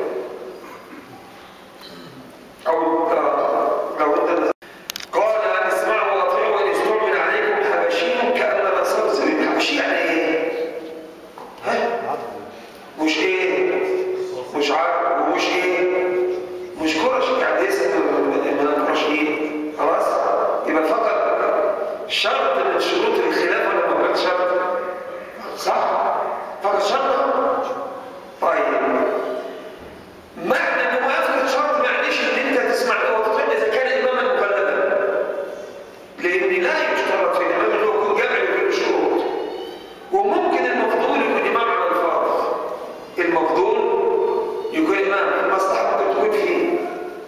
او آه، لو انت قال ان اسمعوا واطيعوا ان استعمل عليكم حبشي كان راسه زليل حبشي يعني ايه؟ ها؟ مش ايه؟ مش عارف ومش ايه؟ مش كرش يعني اسم من الكرشيين خلاص؟ يبقى فقط شرط من شروط الخلاف ولا ما كانش شرط؟ صح؟ فقط شرط؟ طيب معنى ان موافقه شرط ما يعنيش ان انت تسمع له وتطيع اذا كان اماما مقلدا لان لا يشترط في الامام انه يكون جامع لكل الشروط وممكن المفضول يكون امام على الفرض المفضول يكون امام المصلحه ممكن تكون فيه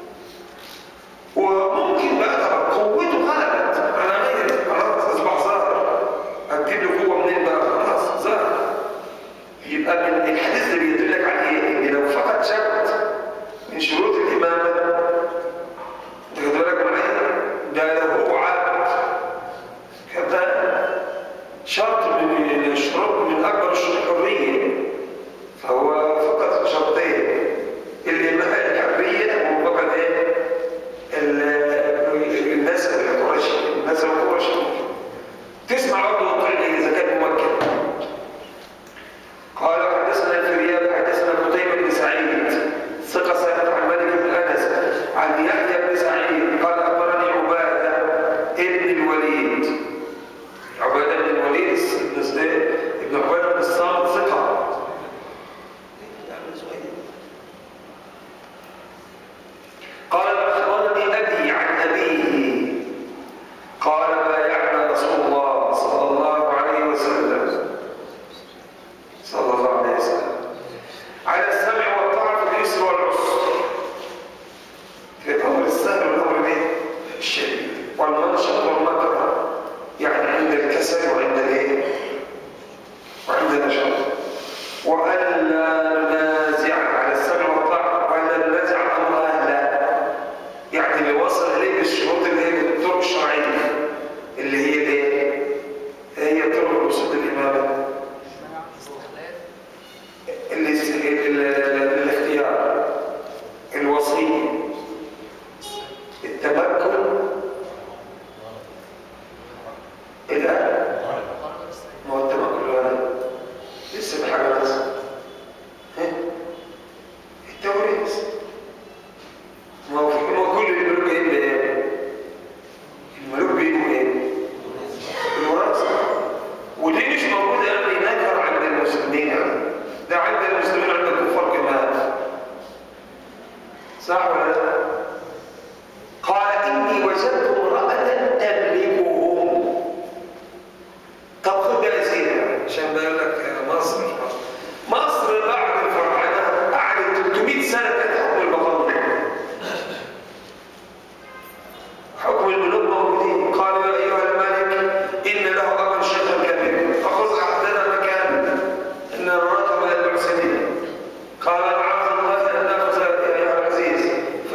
وممكن بقى طبعا قوته غلبت على غيره خلاص اصبح ظاهر هتجيب له قوه منين بقى خلاص ظاهر يبقى من الحديث ده بيدلك على ايه؟ ان لو فقد شرط من شروط الامامه انت خد بالك معايا؟ ده لو هو عبد كده شرط من الشروط من اكبر الشروط الحريه فهو فقط شرطين الامامه الحريه وفقط ايه؟ ال- الناس القرشي الناس القرشي تسمع برضه وتطيع اذا كان ممكن قال حدثنا الفرياب حدثنا قتيبة بن سعيد ثقة ثابت عن مالك بن أنس عن يحيى بن سعيد قال أخبرني عبادة ابن الوليد عبادة بن الوليد بن ابن عبادة بن الصامت ثقة قال أخبرني أبي عن أبيه قال بايعنا رسول الله صلى الله عليه وسلم صلى الله عليه وسلم على السمع والطاعة في اليسر والعسر في الأمر السهل والأمر الايه؟ الشديد والمنشط والمكره يعني عند الكسل وعند الايه؟ وعند النشاط وأن لا ننازع على السمع والطاعة وأن لا ننازع أمر أهله يعني اللي وصل إليه بالشروط اللي هي الطرق الشرعية اللي هي الايه؟ هي طرق الوصول للإمامة الاس- ال- ال- ال- الاختيار الوصية التمكن ايه ده؟ ما هو التمكن ولا لسه بحاجة بس ها؟ التوريث ما هو ما هو كل الملوك ايه بايه؟ الملوك بيجوا ايه؟ الوراثة ودي مش موجودة يعني نكر عند المسلمين يعني ده عند المسلمين عند الكفار كمان صح ولا لا؟ قال إني وجدت امرأة تملكهم طب خد ده يا عشان بقول لك مصر مصر بعد الفراعنة قعدت 300 سنة تحكم البطالة حكم الملوك موجودين قالوا يا ايها الملك ان له ابا شيخا كبيرا فخذ عهدنا مكانا ان نراك من المعسدين قال معاذ الله ان ناخذ يا ايها العزيز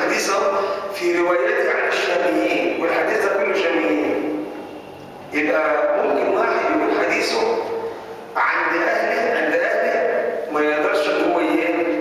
الحديث أهو في روايته عن الشاميين والحديث ده كله شاميين يبقى ممكن واحد يقول حديثه عند اهله عند اهله ما يقدرش ان هو ايه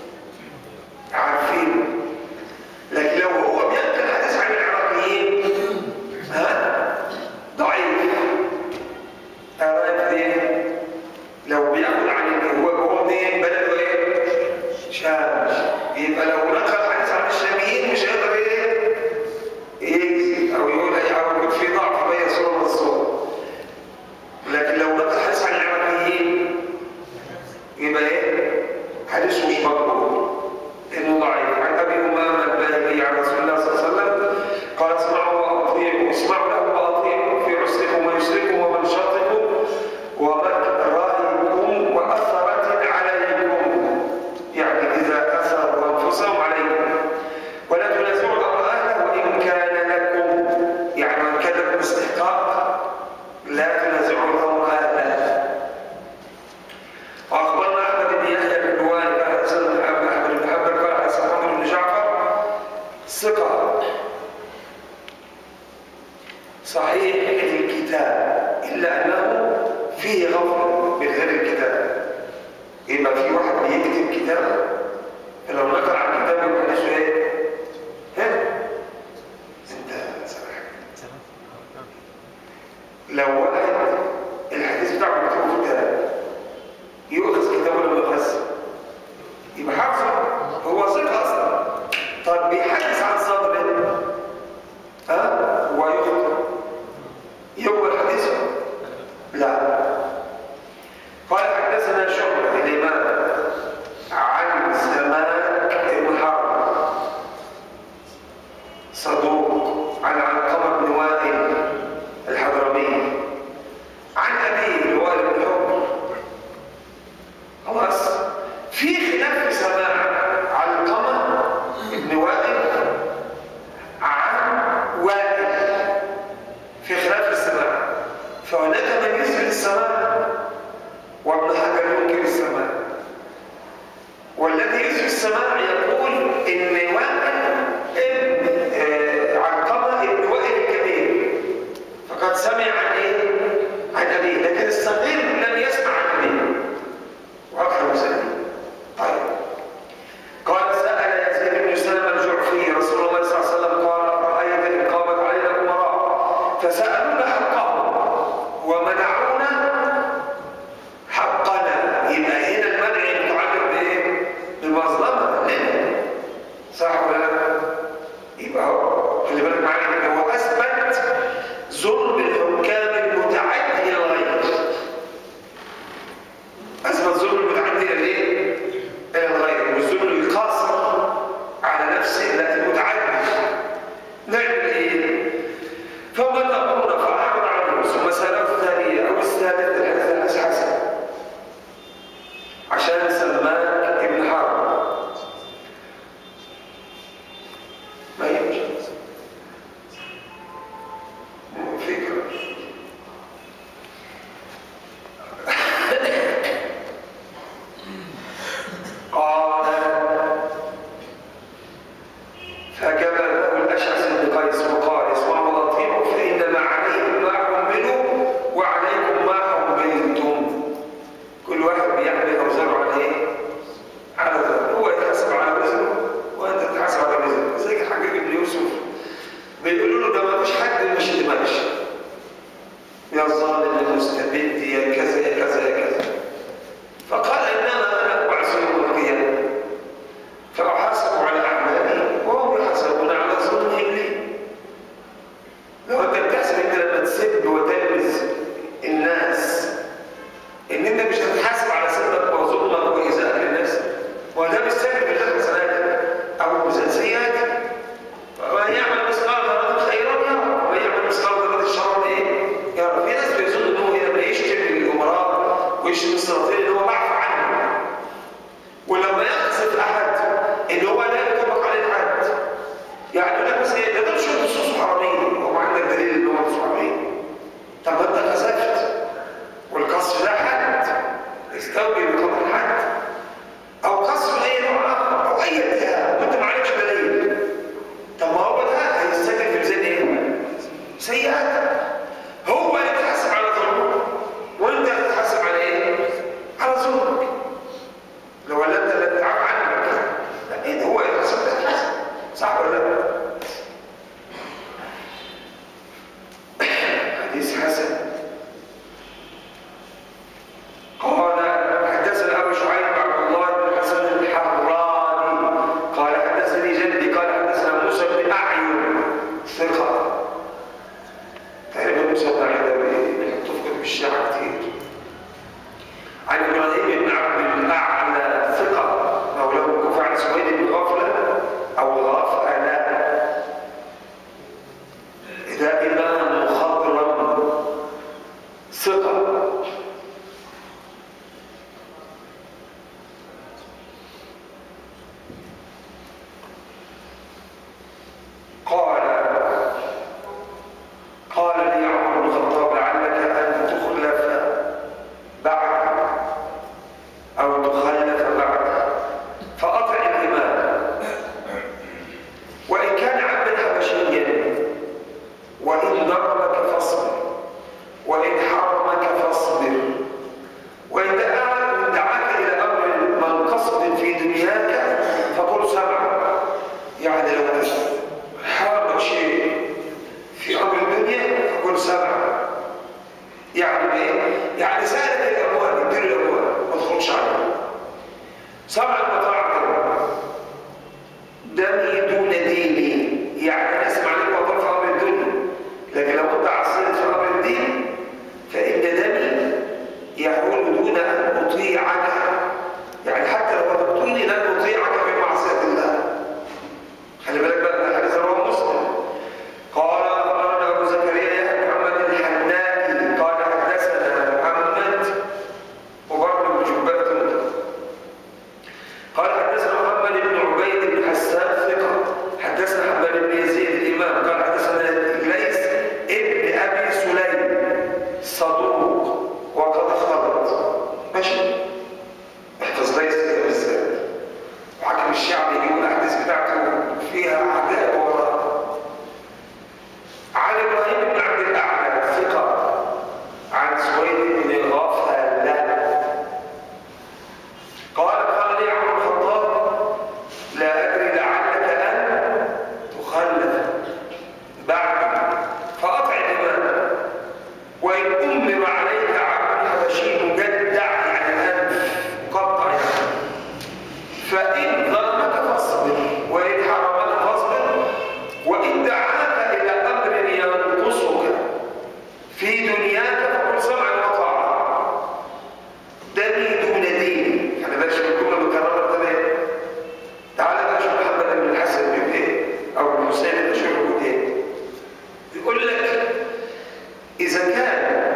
عارفين لكن لو هو بينقل الحديث عن العراقيين ها ضعيف قرايب دي لو بياخد عن هو هو منين بلده ايه شام يبقى لو نقل حديث عن الشاميين مش هيقدر ايه يجزي او يقول اي او يكون في ضعف بين صوره والصوره لكن لو نقل حديث عن العراقيين يبقى ايه حديثه مش مقبول انه ضعيف عن ابي امامه الباهلي عن رسول الله صلى الله عليه وسلم قال اسمعوا واطيعوا اسمعوا له واطيعوا في عسركم ويسركم ومنشطكم ومكرهكم واثرة عليكم يعني اذا اثروا انفسهم عليكم ولا تنازعوا الامر اهله وان كان لكم يعني وان كان لكم استحقاق لا تنازعوا الامر اهله واخبرنا احمد بن يحيى بن روان قال حدثنا احمد بن حنبل قال حدثنا محمد بن جعفر ثقه صحيح الكتاب الا انه فيه غفله من غير الكتاب يبقى في واحد بيكتب كتاب فلو نقل عن كتاب يبقى حديثه ايه؟ ها؟ انت سامح لو واحد الحديث بتاعه مكتوب في الكتاب يؤخذ كتابه ولا ما يؤخذش يبقى حافظه هو ثقه اصلا طب بيحدث عن صدره ها ويخطئ يقبل حديثه لا قال حدثنا شعبة الإمام عن سماك بن حرب صدوق عن علقمة بن وائل الحضرمي عن أبيه وائل بن حكم خلاص في خلاف في سماع علقمة بن وائل عن وائل في خلاف السماع فهناك من يثبت السماع وابن حجر ينكر السماع والذي يثبت السماع يقول ان وائل ابن آه، علقمه ابن وائل الكبير فقد سمع عن ايه؟ عن ابيه لكن الصغير لم يسمع عن ابيه واكثر مسلم طيب قال سأل يزيد بن سلمة الجعفي رسول الله صلى الله عليه وسلم قال رأيت إن قامت علينا الأمراء فسألونا حقهم ومنعونا حقنا يبقى هنا المنع متعلق بإيه؟ بالمظلمة لنا صح ولا لا؟ يبقى هو خلي بالك معايا إن هو أثبت ظلم الحكام المتعدي إلى الغير أثبت ظلم المتعدي إلى الإيه؟ إلى الغير والظلم القاصر على نفسه لا المتعدي نعمل إيه؟ فما تأمرنا فأحمر عنه ثم سأله الثانية أو الثالثة الحديث الناس حسن عشان سلمان ابن حرب ما يمشي فكرة قال فجبل له الاشعث بن قيس وقال اسمعوا واطيعوا فانما عليكم ما حملوا وعليكم ما حملتم كل واحد بيحمل اوزاره على ايه؟ على ذلك هو يتحاسب على وزنه وانت تتحاسب على وزنك زي الحجاج بن يوسف بيقولوا له ده ما فيش حد مش دماغش يا ظالم يا مستبد يا كذا يا كذا يا كذا فقال انما انا ابعث يوم القيامه فاحاسب على اعمالي وهم يحاسبون على ظلمهم لي لو انت بتحسب انت لما تسب وتلمز الناس ان انت مش هتتحاسب على سبك وظلمك وايذائك للناس وده مش سبب بغير حسناتك او سيئاتك ومن يعمل مثقال ذره خيرا يرى ومن يعمل مثقال ذره شرا ايه يرى في ناس بيظن ان هو هنا بيشتم الامراء ويشتم السلاطين ان هو بعفو عنه ولما يقصد احد ان هو لا يطبق عليه الحد يعني يقول لك مثلا إيه، ده ده مش نصوص حرامين هو عندك دليل ان هو نصوص حرامين طب ما انت كذبت والقصر ده حد استوجب بقدر الحد او قصر اي نوع اخر او اي اتهام وانت ما عرفتش دليل صح ولا لا؟ حديث حسن قال حدثنا ابو شعيب عبد الله بن حسن الحراني قال حدثني جدي قال حدثنا موسى بن اعين ثقه تعرف موسى بن اعين ده بيحطوا في كتب الشيعه كتير عن ابراهيم بن عبد الاعلى ثقه مولاه كفر عن سويد بن غفله او غفله إذا إمام مخضرم ثقة قال قال لي عمر بن الخطاب لعلك أن تخلف بعد أو تخلف بعد فأطع الإمام وإن كان عبدا حبشيا وإن ضربك فاصبر وإن حرمك فاصبر وإن دعاك إن دعاك إلى أمر منقصد في دنياك فقل سمع يعني لو حرمك شيء في أمر الدنيا فقل سمع يعني إيه؟ يعني سألت الأموال اديله الأموال ما تخرجش عنها سمع وطاعة دمي دون ديني يعني انا اسمع لك وطن في امر الدنيا لكن لو انت عصيت في امر الدين فان دمي يحول دون ان اطيعك يعني حتى لو تقتلني لن اطيعك في معصيه الله خلي بالك بقى ده حديث رواه مسلم قال اخبرنا ابو زكريا يحيى محمد الحناني قال حدثنا محمد وبرضه بن جبات قال حدثنا محمد بن عبيد بن حسان ثقة حدثنا حبان بن يزيد الإمام قال حدثنا ليس ابن أبي سليم صدوق وقد خلط ماشي احفظ ليس كده بالذات وحكم الشعب يجيب الأحاديث بتاعته فيها عداء وراء عن إبراهيم بن عبد الأعلى ثقة عن سويد بن غفلة قال قال لي عمر الخطاب لا ادري لعلك ان تخلف بعد فاطع الامام وان امر عليك عبد حبشي مجدع يعني الانف مقطع يعني فان ظلمك فاصبر وان حرمك فاصبر وان دعاك الى امر ينقصك في دنياك فقل سمعا وطاعه دمي دون ديني خلي بالك من الجمله المكرره ده ايه تعالى بقى شوف محمد بن الحسن بن ايه او بن حسين بن شعب بن ايه يقول لك اذا كان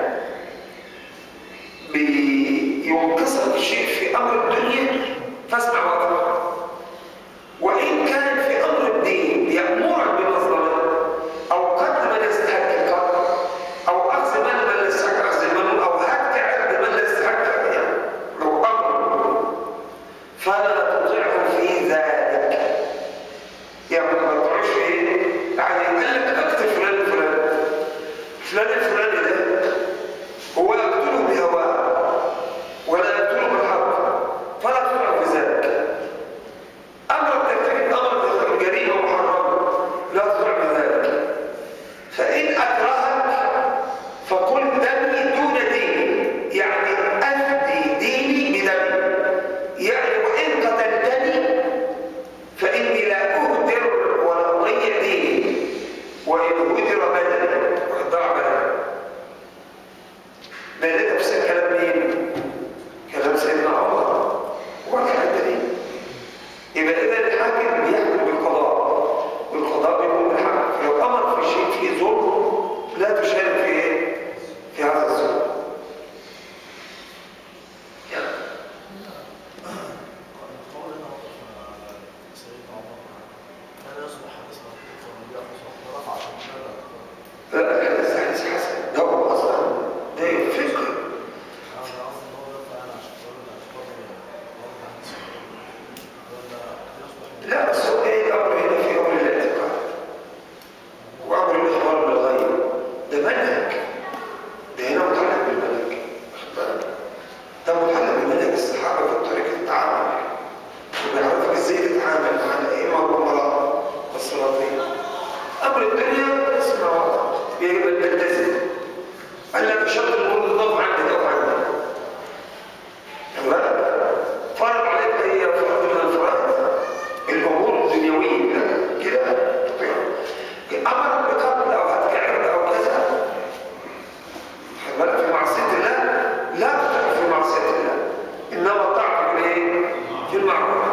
بينقصك شيء في امر الدنيا فاسمع واطع وان كان في امر الدين يامرك بمظلمه او قتل من يستحق القتل او اخذ مال من لا يستحق اخذ المال او هك عرض من لا يستحق يعني لو امر فلا تطيعه في ذلك يعني ما تطيعوش في ايه؟ يعني قال لك اقتل فلان الفلاني فلان الفلاني ده هو يقتله بهواه ولا يقتله بالحق فلا تطيعه في ذلك امر التكفير امر ترتكب جريمه محرمه لا تطيع بذلك فان اكرهك فقل دمي دون ديني يعني افدي ديني بدمي يعني وان قتلتني فاني لا اهدر ولا اضيع ديني وان هدر بدني ضاع بدني امر الدنيا اسمع يبقى تلتزم قال لك شرط الامور تضاف عندك او عندك تمام فرض عليك اي فرض من الفرائض الامور الدنيويه كده امر بقتل او هتكعب او كذا خد بالك في معصيه الله لا تطع في معصيه الله انما طاعه في الايه؟ في المعروف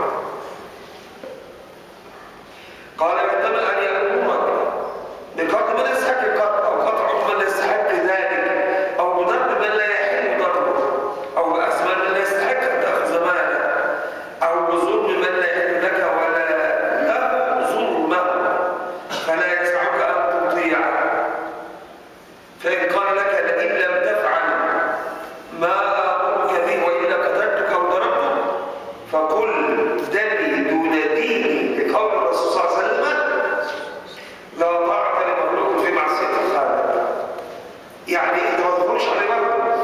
قال عندما ان يامرك بقتل من يستحق القتل او قطع من يستحق ذلك او بضرب من لا يحل ضربه او باخذ من لا يستحق ان تاخذ ماله او بظلم من لا يحل لك ولا له ظلمه فلا يسعك ان تطيعه فإن قال لك لئن لم تفعل ما أمرك به وإلا قتلتك أو ضربتك فقل دمي دون ديني لقول الرسول صلى الله عليه وسلم لا طاعة لمخلوق في معصية الخالق يعني أنت ما تخرجش على باب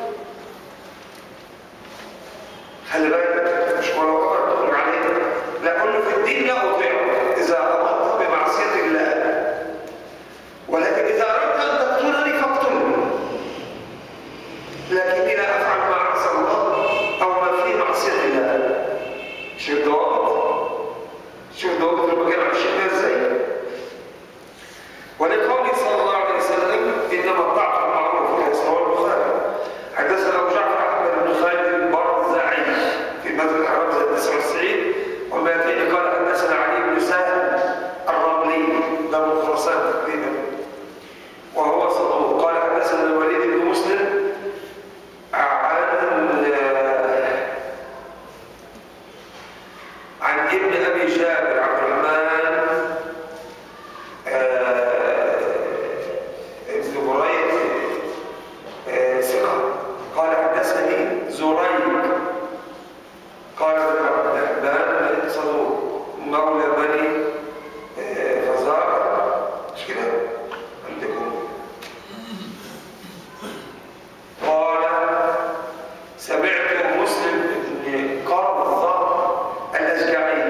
خلي بالك مش ولا أمر تخرج عليه لا كله في الدين لا أطيعه إذا أمرت بمعصية الله ولكن إذا أردت أن تقتلني فاقتلني لكني لا أفعل ما عصى الله أو ما فيه معصية الله شوف ضوابط شوف ضوابط المكان عشان ازاي ولقوله صلى الله عليه وسلم إنما الطاعة المعروف في صحيح البخاري حدثنا أبو جعفر أحمد بن خالد البرزعي في مسجد الحرام سنة 99 و200 قال حدثنا علي بن سهل الرملي ده من خراسان تقريبا وهو صدوق قال حدثنا الوليد بن مسلم عن عن ابن ابي جابر عبد الرحمن آه، ابن بريد آه، ثقه قال حدثني زريق قال ابن عبد الرحمن صدوق مولى بني آه، فزارة مش كده عندكم قال سمعت مسلم بن قرظة الأشجعي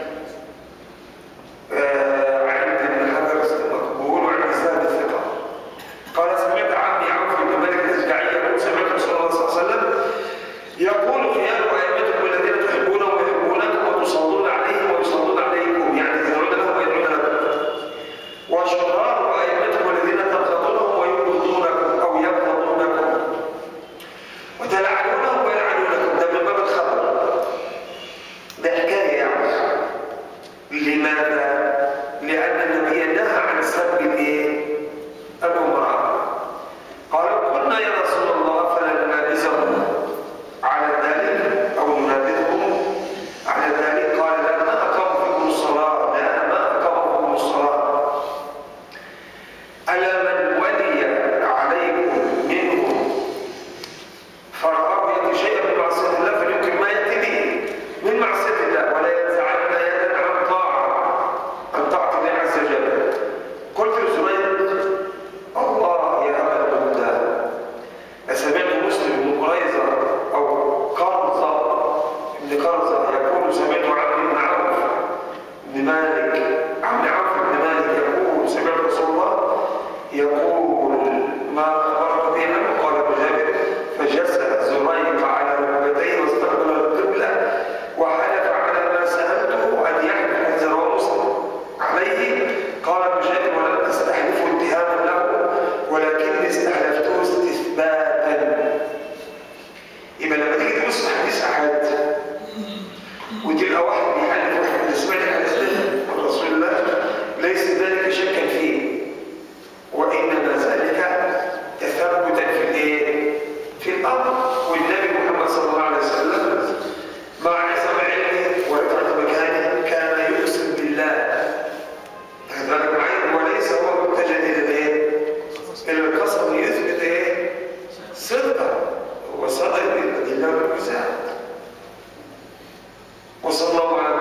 آه، عند ابن حجر مقبول وعند الذهبي الثقة قال سمعت عمي عوف بن مالك الأشجعي يقول سمعت رسول الله صلى الله عليه وسلم يقول خيار أئمتكم الذين تحبونهم ويحبونكم وتصلون عليهم ويصلون عليكم يعني تدعون لهم ويدعون لكم وشرار أئمتكم الذين تبغضونهم ويبغضونكم أو يبغضونكم وتلعنونهم ويلعنونكم ده من باب الخبر ده حكاية يعني لماذا؟ لأن النبي نهى عن سب الإيه؟ الأمراء قالوا قلنا يا رسول الله فلا ننابذهم على ذلك أو ننابذهم على ذلك قال لا ما أقام فيكم الصلاة لا ما أقام فيكم الصلاة ألا من ولي عليكم منهم فرآه يأتي شيئا من معصية الله فليمكن ما يأتي به من معصية الله ولا ينزعن يدا عن طاعة عن طاعة الله عز وجل قلت لزبير الله يا أبا الهدى أسمعت مسلم بن قريظة أو قرظة بن قرظة يقول سمعت عمرو بن عوف بن مالك عمرو عوف بن مالك يقول سمعت رسول الله يقول ما أخبرت به عنه قال ابن جابر فجسد زريق على ركبتيه واستقبل القبلة وحلف على ما سألته أن يحلف حديث رواه مسلم عليه قال ابن جابر ولم أستحلفه اتهاما له ولكني استحلفته استثباتا يبقى لما تيجي تبص حديث أحد وتلقى واحد بيحلف واحد سمعت الحديث ده عن رسول الله ليس ذلك شكا فيه وإنما ذلك تثبتا في الايه؟ في الأمر والنبي محمد صلى الله عليه وسلم مع عصم علمه ورفعة مكانه كان يقسم بالله خد بالك معايا وليس هو متجه إلى الايه؟ إلى القسم ليثبت ايه؟ صدقا هو صدق بالأدلة والمساعد وصلى الله على